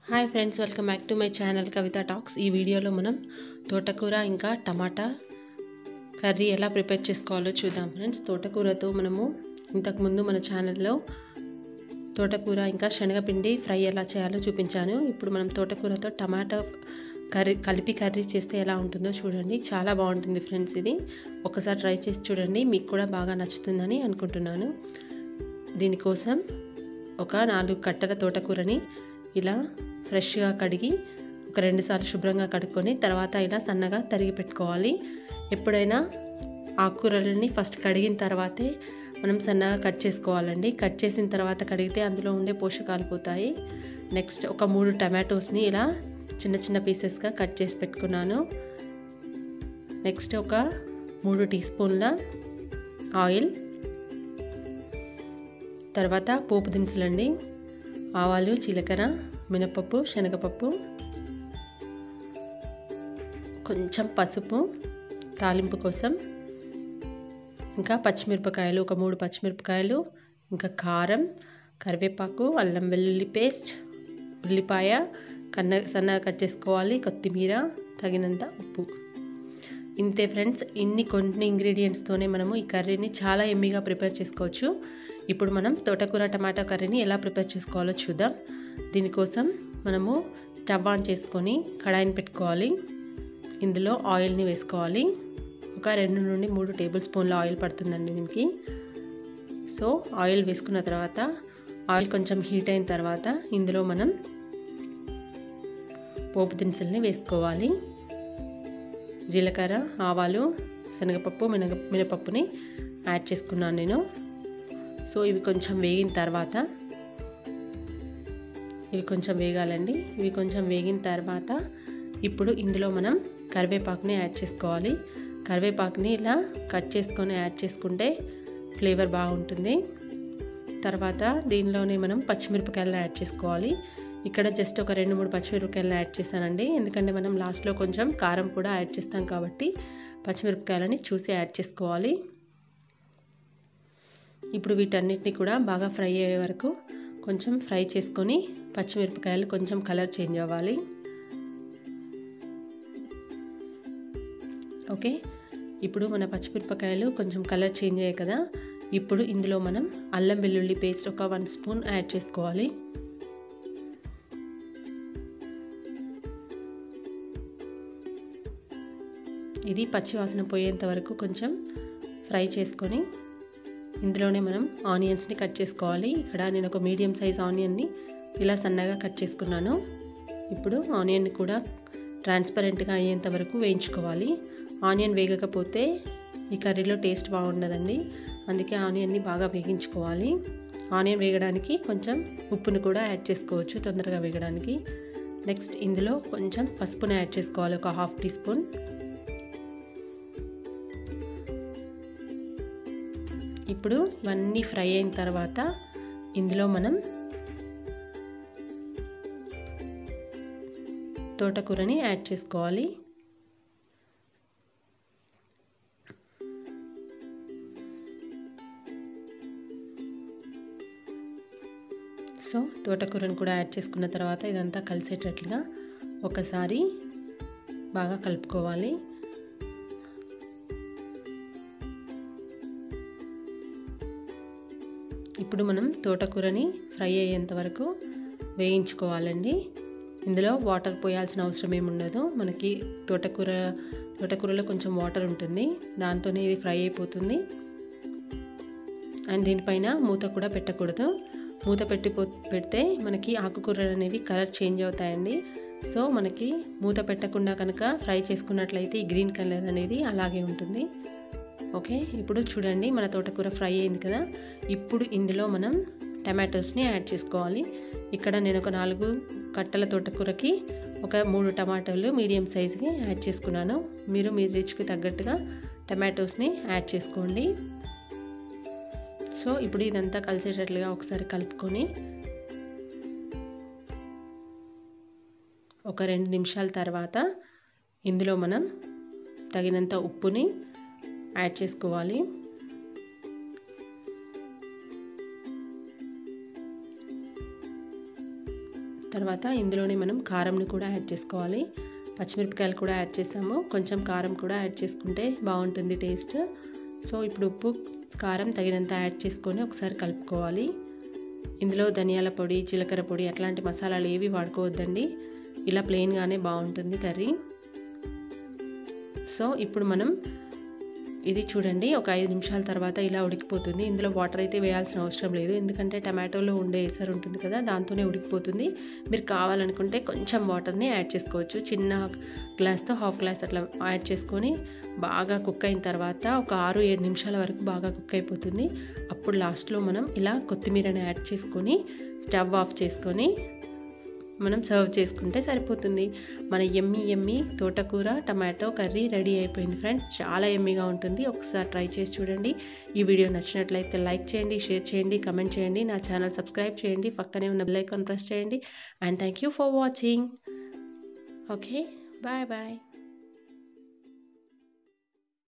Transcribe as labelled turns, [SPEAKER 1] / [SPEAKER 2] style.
[SPEAKER 1] hi friends welcome back to my channel Kavitha talks ఈ వీడియోలో మనం తోటకూర ఇంకా టమాటా కర్రీ ఎలా ప్రిపేర్ చేసుకోవాలో చూద్దాం ఫ్రెండ్స్ తోటకూరతో మనము ఇంతకుముందు మన ఛానల్లో తోటకూర ఇంకా శనగపిండి ఫ్రై ఎలా చేయాలో చూపించాను ఇప్పుడు మనం తోటకూరతో టమాటా కర్రీ కలిపి కర్రీ చేస్తే ఎలా ఉంటుందో చూడండి చాలా బాగుంటుంది ఫ్రెండ్స్ ఇది ఒకసారి ట్రై చేసి చూడండి మీకు కూడా బాగా నచ్చుతుందని అనుకుంటున్నాను దీనికోసం ఒక నాలుగు కట్టల తోటకూరని ఇలా ఫ్రెష్గా కడిగి ఒక రెండు సార్లు శుభ్రంగా కడుక్కొని తర్వాత ఇలా సన్నగా తరిగి పెట్టుకోవాలి ఎప్పుడైనా ఆకుకూరలని ఫస్ట్ కడిగిన తర్వాతే మనం సన్నగా కట్ చేసుకోవాలండి కట్ చేసిన తర్వాత కడిగితే అందులో ఉండే పోషకాలు పోతాయి నెక్స్ట్ ఒక మూడు టమాటోస్ని ఇలా చిన్న చిన్న పీసెస్గా కట్ చేసి పెట్టుకున్నాను నెక్స్ట్ ఒక మూడు టీ స్పూన్ల ఆయిల్ తర్వాత పోపు దినుసులండి ఆవాలు జీలకర్ర మినపప్పు శనగపప్పు కొంచెం పసుపు తాలింపు కోసం ఇంకా పచ్చిమిరపకాయలు ఒక మూడు పచ్చిమిరపకాయలు ఇంకా కారం కరివేపాకు అల్లం వెల్లుల్లి పేస్ట్ ఉల్లిపాయ కన్న సన్నగా కట్ చేసుకోవాలి కొత్తిమీర తగినంత ఉప్పు ఇంతే ఫ్రెండ్స్ ఇన్ని కొన్ని ఇంగ్రీడియంట్స్తోనే మనము ఈ కర్రీని చాలా ఎమ్మిగా ప్రిపేర్ చేసుకోవచ్చు ఇప్పుడు మనం తోటకూర టమాటా కర్రీని ఎలా ప్రిపేర్ చేసుకోవాలో చూద్దాం దీనికోసం మనము స్టవ్ ఆన్ చేసుకొని కడాయిని పెట్టుకోవాలి ఇందులో ఆయిల్ని వేసుకోవాలి ఒక రెండు నుండి మూడు టేబుల్ స్పూన్ల ఆయిల్ పడుతుందండి దీనికి సో ఆయిల్ వేసుకున్న తర్వాత ఆయిల్ కొంచెం హీట్ అయిన తర్వాత ఇందులో మనం పోపు దినుసుల్ని వేసుకోవాలి జీలకర్ర ఆవాలు శనగపప్పు మినగ మినపప్పుని యాడ్ చేసుకున్నాను నేను సో ఇవి కొంచెం వేగిన తర్వాత ఇవి కొంచెం వేగాలండి ఇవి కొంచెం వేగిన తర్వాత ఇప్పుడు ఇందులో మనం కరివేపాకుని యాడ్ చేసుకోవాలి కరివేపాకుని ఇలా కట్ చేసుకొని యాడ్ చేసుకుంటే ఫ్లేవర్ బాగుంటుంది తర్వాత దీనిలోనే మనం పచ్చిమిరపకాయలు యాడ్ చేసుకోవాలి ఇక్కడ జస్ట్ ఒక రెండు మూడు పచ్చిమిరపకాయలు యాడ్ చేశానండి ఎందుకంటే మనం లాస్ట్లో కొంచెం కారం కూడా యాడ్ చేస్తాం కాబట్టి పచ్చిమిరపకాయలని చూసి యాడ్ చేసుకోవాలి ఇప్పుడు వీటన్నిటిని కూడా బాగా ఫ్రై అయ్యే వరకు కొంచెం ఫ్రై చేసుకొని పచ్చిమిరపకాయలు కొంచెం కలర్ చేంజ్ అవ్వాలి ఓకే ఇప్పుడు మన పచ్చిమిరపకాయలు కొంచెం కలర్ చేంజ్ అయ్యాయి కదా ఇప్పుడు ఇందులో మనం అల్లం వెల్లుల్లి పేస్ట్ ఒక వన్ స్పూన్ యాడ్ చేసుకోవాలి ఇది పచ్చివాసన పోయేంత వరకు కొంచెం ఫ్రై చేసుకొని ఇందులోనే మనం ఆనియన్స్ని కట్ చేసుకోవాలి ఇక్కడ నేను ఒక మీడియం సైజ్ ఆనియన్ని ఇలా సన్నగా కట్ చేసుకున్నాను ఇప్పుడు ఆనియన్ని కూడా ట్రాన్స్పరెంట్గా అయ్యేంత వరకు వేయించుకోవాలి ఆనియన్ వేగకపోతే ఈ కర్రీలో టేస్ట్ బాగుండదండి అందుకే ఆనియన్ని బాగా వేగించుకోవాలి ఆనియన్ వేగడానికి కొంచెం ఉప్పును కూడా యాడ్ చేసుకోవచ్చు తొందరగా వేగడానికి నెక్స్ట్ ఇందులో కొంచెం పసుపుని యాడ్ చేసుకోవాలి ఒక హాఫ్ టీ స్పూన్ ఇప్పుడు ఇవన్నీ ఫ్రై అయిన తర్వాత ఇందులో మనం తోటకూరని యాడ్ చేసుకోవాలి సో తోటకూరని కూడా యాడ్ చేసుకున్న తర్వాత ఇదంతా కలిసేటట్లుగా ఒకసారి బాగా కలుపుకోవాలి ఇప్పుడు మనం తోటకూరని ఫ్రై అయ్యేంత వరకు వేయించుకోవాలండి ఇందులో వాటర్ పోయాల్సిన అవసరం ఏమి ఉండదు మనకి తోటకూర తోటకూరలో కొంచెం వాటర్ ఉంటుంది దాంతోనే ఇది ఫ్రై అయిపోతుంది అండ్ దీనిపైన మూత కూడా పెట్టకూడదు మూత పెట్టిపో పెడితే మనకి ఆకుకూరలు అనేవి కలర్ చేంజ్ అవుతాయండి సో మనకి మూత పెట్టకుండా కనుక ఫ్రై చేసుకున్నట్లయితే ఈ గ్రీన్ కలర్ అనేది అలాగే ఉంటుంది ఓకే ఇప్పుడు చూడండి మన తోటకూర ఫ్రై అయింది కదా ఇప్పుడు ఇందులో మనం టమాటోస్ని యాడ్ చేసుకోవాలి ఇక్కడ నేను ఒక నాలుగు కట్టల తోటకూరకి ఒక మూడు టమాటోలు మీడియం సైజుకి యాడ్ చేసుకున్నాను మీరు మీ రుచికి తగ్గట్టుగా టమాటోస్ని యాడ్ చేసుకోండి సో ఇప్పుడు ఇదంతా కలిసేటట్లుగా ఒకసారి కలుపుకొని ఒక రెండు నిమిషాల తర్వాత ఇందులో మనం తగినంత ఉప్పుని యాడ్ చేసుకోవాలి తర్వాత ఇందులోనే మనం కారంని కూడా యాడ్ చేసుకోవాలి పచ్చిమిరపకాయలు కూడా యాడ్ చేసాము కొంచెం కారం కూడా యాడ్ చేసుకుంటే బాగుంటుంది టేస్ట్ సో ఇప్పుడు ఉప్పు కారం తగినంత యాడ్ చేసుకొని ఒకసారి కలుపుకోవాలి ఇందులో ధనియాల పొడి జీలకర్ర పొడి అట్లాంటి మసాలాలు ఏవి వాడుకోవద్దండి ఇలా ప్లెయిన్గానే బాగుంటుంది కర్రీ సో ఇప్పుడు మనం ఇది చూడండి ఒక ఐదు నిమిషాల తర్వాత ఇలా ఉడికిపోతుంది ఇందులో వాటర్ అయితే వేయాల్సిన అవసరం లేదు ఎందుకంటే టమాటోలో ఉండే ఎసరు ఉంటుంది కదా దాంతోనే ఉడికిపోతుంది మీరు కావాలనుకుంటే కొంచెం వాటర్ని యాడ్ చేసుకోవచ్చు చిన్న గ్లాస్తో హాఫ్ గ్లాస్ అట్లా యాడ్ చేసుకొని బాగా కుక్ అయిన తర్వాత ఒక ఆరు ఏడు నిమిషాల వరకు బాగా కుక్ అయిపోతుంది అప్పుడు లాస్ట్లో మనం ఇలా కొత్తిమీరని యాడ్ చేసుకొని స్టవ్ ఆఫ్ చేసుకొని మనం సర్వ్ చేసుకుంటే సరిపోతుంది మన ఎమ్మి ఎమ్మి తోటకూర టమాటో కర్రీ రెడీ అయిపోయింది ఫ్రెండ్స్ చాలా ఎమ్మిగా ఉంటుంది ఒకసారి ట్రై చేసి చూడండి ఈ వీడియో నచ్చినట్లయితే లైక్ చేయండి షేర్ చేయండి కమెంట్ చేయండి నా ఛానల్ సబ్స్క్రైబ్ చేయండి పక్కనే ఉన్న బెల్ ఐకాన్ ప్రెస్ చేయండి and thank you for watching okay bye bye